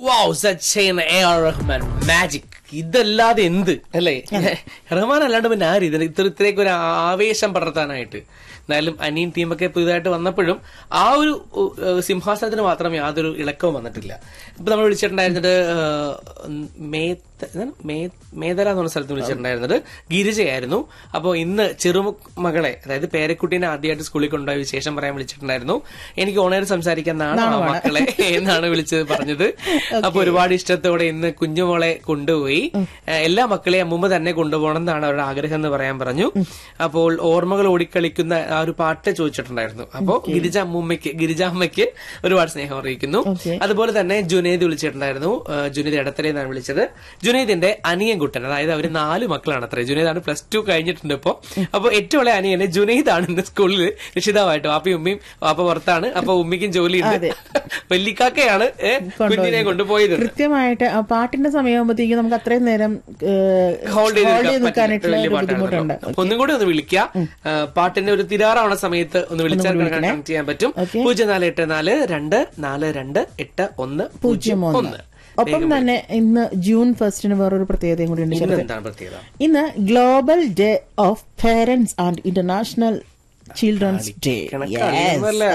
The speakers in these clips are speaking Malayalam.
Wow such A R Rahman magic ഇതല്ലാതെ എന്ത് അല്ലേ റഹ്മാൻ അല്ലാണ്ട് പിന്നെ ആര് ഇതിന് ഇത്ര ഇത്രയൊക്കെ ഒരു ആവേശം പടർത്താനായിട്ട് എന്നാലും അനിയൻ ടീമൊക്കെ പുതുതായിട്ട് വന്നപ്പോഴും ആ ഒരു ഉ, സിംഹാസനത്തിന് മാത്രം യാതൊരു ഇളക്കവും വന്നിട്ടില്ല ഇപ്പൊ നമ്മൾ വിളിച്ചിട്ടുണ്ടായിരുന്നത് ഏഹ്, മേത്ത എന്താണ്? മേ- മേതല എന്ന് പറഞ്ഞ സ്ഥലത്ത് വിളിച്ചിട്ടുണ്ടായിരുന്നത് ഗിരിജയായിരുന്നു അപ്പോൾ ഇന്ന് ചെറുമകളെ അതായത് പേരക്കുട്ടീനെ ആദ്യമായിട്ട് സ്കൂളിൽ കൊണ്ടുപോയ വിശേഷം പറയാൻ വിളിച്ചിട്ടുണ്ടായിരുന്നു എനിക്ക് ഓണേർ സംസാരിക്കാൻ നാളെ മക്കളെ എന്നാണ് വിളിച്ചത് പറഞ്ഞത് അപ്പൊ ഒരുപാട് ഇഷ്ടത്തോടെ ഇന്ന് കുഞ്ഞുമോളെ കൊണ്ടുപോയി ഏഹ് എല്ലാ മക്കളെയും അമ്മുമ്മ തന്നെ കൊണ്ടുപോകണം എന്നാണ് അവരുടെ ആഗ്രഹം എന്ന് പറയാൻ പറഞ്ഞു അപ്പോൾ ഓർമ്മകൾ ഓടിക്കളിക്കുന്ന ആ ഒരു പാട്ട് ചോദിച്ചിട്ടുണ്ടായിരുന്നു അപ്പോ ഗിരിജ അമ്മൂമ്മയ്ക്ക് ഗിരിജ അമ്മയ്ക്ക് ഒരുപാട് സ്നേഹം അറിയിക്കുന്നു Okay. അതുപോലെ തന്നെ ജുനൈദ് വിളിച്ചിട്ടുണ്ടായിരുന്നു ഏഹ് ജുനൈദ് ഇടത്തലെ എന്നാണ് വിളിച്ചത് ജുനൈദിന്റെ അനിയൻ കുട്ടൻ അതായത് അവര് നാല് മക്കളാണ് അത്ര ജുനൈദാണ് പ്ലസ് ടു കഴിഞ്ഞിട്ടുണ്ട് ഇപ്പോ അപ്പൊ ഏറ്റവും ഇളയ അനിയനെ ജുനൈദാണ് ഇന്ന് സ്കൂളിൽ രക്ഷിതാവായിട്ട് വാപ്പയും ഉമ്മയും വാപ്പ പുറത്താണ് അപ്പൊ ഉമ്മിക്കും ജോലിയുണ്ട് വല്ലിക്കാക്കയാണ് ഏഹ് കുഞ്ഞിനെ കൊണ്ടുപോയത് കൃത്യമായിട്ട് ആ പാട്ടിന്റെ സമയമാകുമ്പോഴത്തേക്കും നമുക്ക് അത്രയും നേരം ഏഹ്, ഹോൾഡ് ചെയ്ത് hold ചെയ്ത് നിൽക്കാൻ നിൽക്കാനായിട്ടുള്ള വലിയ ഒരു പാട്ടാണല്ലോ. ബുദ്ധിമുട്ടുണ്ട് അപ്പൊ ഒന്നും കൂടി ഒന്ന് വിളിക്കാം ആ, പാട്ടിന്റെ ഒരു തിരാറാവണ സമയത്ത് ഒന്ന് വിളിച്ചാൽ കണക്ട് ചെയ്യാൻ പറ്റും Okay. പൂജ്യം നാല് എട്ട് നാല് രണ്ട് നാല് രണ്ട് എട്ട് ഒന്ന് പൂജ്യം ഒന്ന് ഒപ്പം തന്നെ ഇന്ന് ജൂൺ ഫസ്റ്റിന് വേറൊരു പ്രത്യേകതയും കൂടി ഉണ്ട് ഇന്ന് എന്താണ് പ്രത്യേകത ഇന്ന് global day of parents and international children's day കണക്കറിയുന്നല്ല.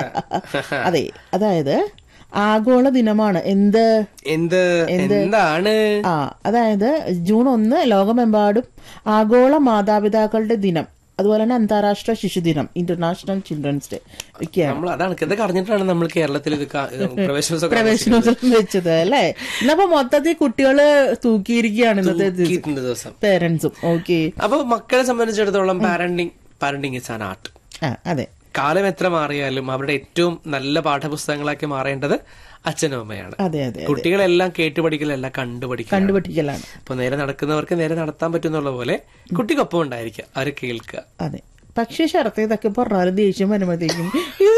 അതെ അതായത് ആഗോള ദിനമാണ് എന്ത് എന്ത് എന്താണ് ആ അതായത് ജൂൺ ഒന്ന് ലോകമെമ്പാടും ആഗോള മാതാപിതാക്കളുടെ ദിനം അതുപോലെ തന്നെ അന്താരാഷ്ട്ര ശിശുദിനം ഇന്റർനാഷണൽ ചിൽഡ്രൻസ് ഡേ ഒക്കെയാണ് നമ്മൾ അതാണ് ഇതൊക്കെ അറിഞ്ഞിട്ടാണ് നമ്മൾ കേരളത്തിൽ ഇത് കാ- പ്രവേശനോത്സവം പ്രവേശനോത്സവം വെച്ചത് അല്ലേ എന്നപ്പോ മൊത്തത്തിൽ കുട്ടികള് തൂക്കിയിരിക്കുകയാണ് ഇന്നത്തെ ആഘോഷിക്കുന്ന ദിവസം പേരൻസും ഓക്കെ അപ്പൊ മക്കളെ സംബന്ധിച്ചിടത്തോളം parenting parenting is an art ആ അതെ കാലം എത്ര മാറിയാലും അവരുടെ ഏറ്റവും നല്ല പാഠപുസ്തകങ്ങളാക്കി മാറേണ്ടത് അച്ഛനും അമ്മയാണ് അതെ അതെ കുട്ടികളെല്ലാം കേട്ടുപഠിക്കലല്ല കണ്ടുപഠിക്കുക കണ്ടുപഠിക്കലാണ് അപ്പൊ നേരെ നടക്കുന്നവർക്ക് നേരെ നടത്താൻ പറ്റുന്നുള്ള പോലെ കുട്ടിക്കൊപ്പം ഉണ്ടായിരിക്കുക അവരെ കേൾക്കുക അതെ പക്ഷെ ശരത്ത് ഇതൊക്കെ പറഞ്ഞാലും ദേഷ്യം വരുമ്പോഴത്തേക്കും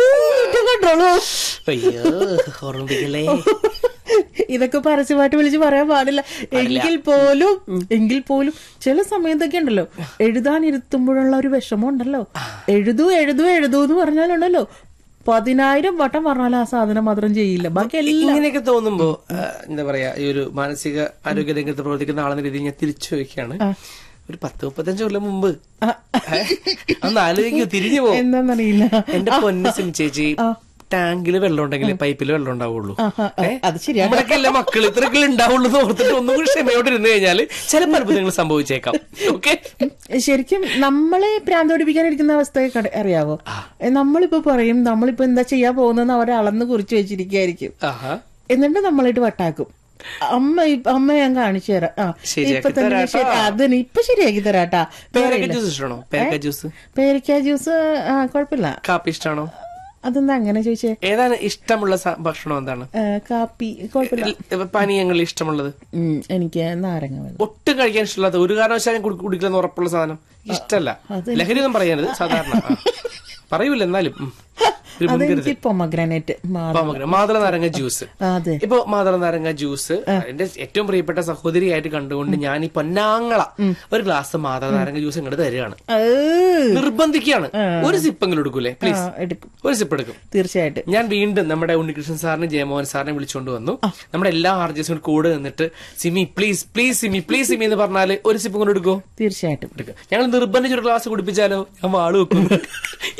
കണ്ടോളൂ അയ്യോ ഓർമ്മിപ്പിക്കലേ ഇതൊക്കെ പരസ്യമായിട്ട് വിളിച്ച് പറയാൻ പാടില്ല എങ്കിൽ പോലും എങ്കിൽ പോലും ചില സമയത്തൊക്കെ ഉണ്ടല്ലോ എഴുതാനിരുത്തുമ്പോഴുള്ള ഒരു വിഷമം ഉണ്ടല്ലോ എഴുതൂ എഴുതൂ എഴുതൂ എന്ന് പറഞ്ഞാലുണ്ടല്ലോ പതിനായിരം വട്ടം പറഞ്ഞാലും ആ സാധനം മാത്രം ചെയ്യില്ല ബാക്കി എല്ലാം ഇങ്ങനെയൊക്കെ തോന്നുമ്പോ ആ, എന്താ പറയാ ഈ ഒരു മാനസിക ആരോഗ്യ രംഗത്ത് പ്രവർത്തിക്കുന്ന ആളെന്ന രീതിയിൽ ഞാൻ തിരിച്ചു ചോദിക്കുകയാണ് ഒരു പത്ത് മുപ്പത്തഞ്ച് കൊല്ലം മുമ്പ് ഏ? ഒന്ന് ആലോചിക്കൂ തിരിഞ്ഞു പോകും എന്താന്നറിയില്ല എന്റെ പൊന്നു സിം ചേച്ചി ടാങ്കിൽ വെള്ളം ഉണ്ടെങ്കിൽ പൈപ്പിൽ വെള്ളം ഉണ്ടാവുള്ളൂ ആഹാ, ആ, അത് ശരിയാണ് നമ്മളൊക്കെ അല്ല മക്കൾ ഇത്രയൊക്കെ ഉണ്ടാവുള്ളൂ എന്ന് ഓർത്തിട്ട് ഒന്നും കൂടി ക്ഷമയോടെ ഇരുന്ന് കഴിഞ്ഞാൽ ചിലപ്പോൾ അത്ഭുതങ്ങൾ സംഭവിച്ചേക്കാം ഓക്കെ ശരിക്കും നമ്മളെ പ്രാന്തോടിപ്പിക്കാനിരിക്കുന്ന അവസ്ഥയൊക്കെ അറി- അറിയാവോ ഏ, നമ്മളിപ്പോ പറയും നമ്മളിപ്പോ എന്താ ചെയ്യാൻ പോകുന്നതെന്ന് അവരെ അളന്ന് കുറിച്ച് വെച്ചിരിക്കുകയായിരിക്കും ആഹാ എന്നിട്ട് നമ്മളായിട്ട് വട്ടാക്കും അമ്മ ഇപ്പ- അമ്മ ഞാൻ കാണിച്ചു തരാം ആ ശരിയാക്കി ഇപ്പൊ തന്നെ തരാട്ടാ. ശരി അതിന് ഇപ്പൊ ശരിയാക്കി തരാട്ടാ പേരക്ക ജ്യൂസ് ഇഷ്ടമാണോ പേരക്ക ജ്യൂസ് പേരിക്ക ജ്യൂസ് ആ കുഴപ്പമില്ല കാപ്പി ഇഷ്ടമാണോ അതെന്താ അങ്ങനെ ചോദിച്ചേ ഏതാണ് ഇഷ്ടമുള്ള സ- ഭക്ഷണം എന്താണ് ഏ, കാപ്പി കുഴപ്പമില്ല ഇ- പാനീയങ്ങളിൽ ഇഷ്ടമുള്ളത് ഉം, എനിക്ക് നാരങ്ങ വെള്ളം ഒട്ടും കഴിക്കാൻ ഇഷ്ടമില്ലാത്ത ഒരു കാരണവശാലും കുടി- കുടിക്കില്ലെന്ന് ഉറപ്പുള്ള സാധനം ഇഷ്ടല്ല ലഹരി ഒന്നും പറയരുത് സാധാരണ ആ. പറയൂല എന്നാലും ഉം. ഒരു മുൻകരുതൽ അതെനിക്ക് പൊമഗ്രാനൈറ്റ് പാമഗ്ര മാതള നാരങ്ങ ജ്യൂസ് അതെ ഇപ്പൊ മാതള നാരങ്ങ ജ്യൂസ് എന്റെ ഏറ്റവും പ്രിയപ്പെട്ട സഹോദരിയായിട്ട് കണ്ടുകൊണ്ട് ഞാൻ ഈ പൊന്നാങ്ങള ഒരു ഗ്ലാസ് മാതള നാരങ്ങ ജ്യൂസ് ഇങ്ങോട്ട് തരികയാണ് ഏ, നിർബന്ധിക്കുകയാണ് ഒരു സിപ്പെങ്കിലും എടുക്കൂലേ ആ, പ്ലീസ് എടുക്കും ഒരു സിപ്പ് എടുക്കും തീർച്ചയായിട്ടും ഞാൻ വീണ്ടും നമ്മുടെ ഉണ്ണികൃഷ്ണൻ സാറിനെ ജയമോഹൻ സാറിനെ വിളിച്ചുകൊണ്ട് വന്നു നമ്മുടെ എല്ലാ ആർജസും കൂടെ നിന്നിട്ട് Simi please please Simi please Simi എന്ന് പറഞ്ഞാല് ഒരു സിപ്പ് കൊണ്ട് എടുക്കുമോ തീർച്ചയായിട്ടും എടുക്കുക ഞങ്ങൾ നിർബന്ധിച്ചൊരു ഗ്ലാസ് കുടിപ്പിച്ചാലോ ഞാൻ വാള് വെക്കും